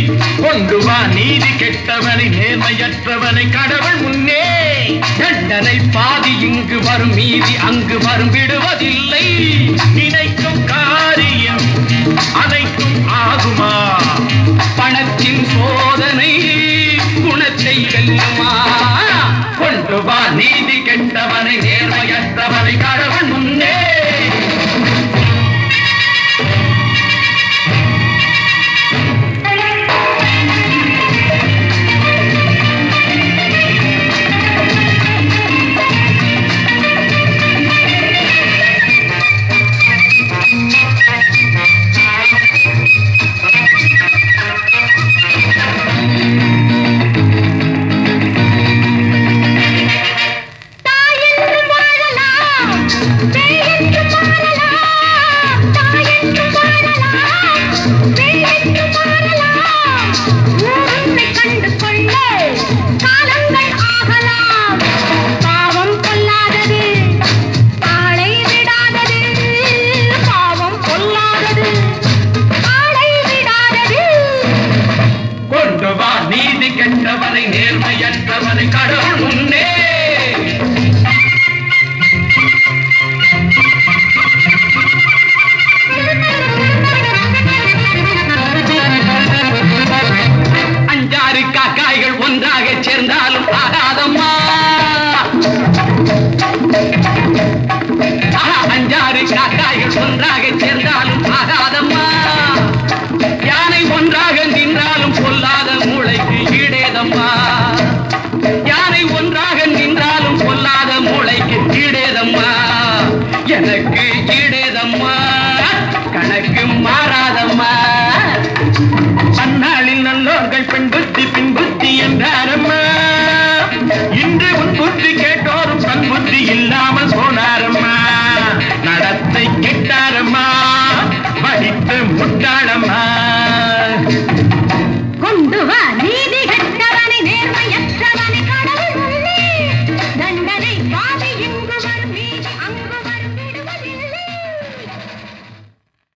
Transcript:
கொண்டு வா நீதி கெட்டவனை நேர்மையற்றவனை கடவுள் முன்னே தண்டனை பாதி இங்கு வரும் மீதி அங்கு வரும் விடுவதில்லை நினைக்கும் காரியம் அனைத்தும் ஆகுமா பணத்தின் சோதனை குணத்தை வெல்லுமா கொண்டு வா நீதி கெட்டவனை நேர்மையற்றவனை கடவுள் முன்னே தாயென்று வாழலாம் பேயென்று மாறலாம் தாயென்று வாழலாம் பேயென்று மாறலாம் ஊருண்மை கண்டு கொள்ள காலங்கள் ஆகலாம் பாவம் கொல்லாதது ஆளை விடாதது பாவம் கொல்லாதது ஆளை விடாதது கொண்டு வா நீதி கெட்டவனை நேர்மையற்றவனை கடவுள் முன்னே அஞ்சாறு காக்காய்கள் ஒன்றாக சேர்ந்தால்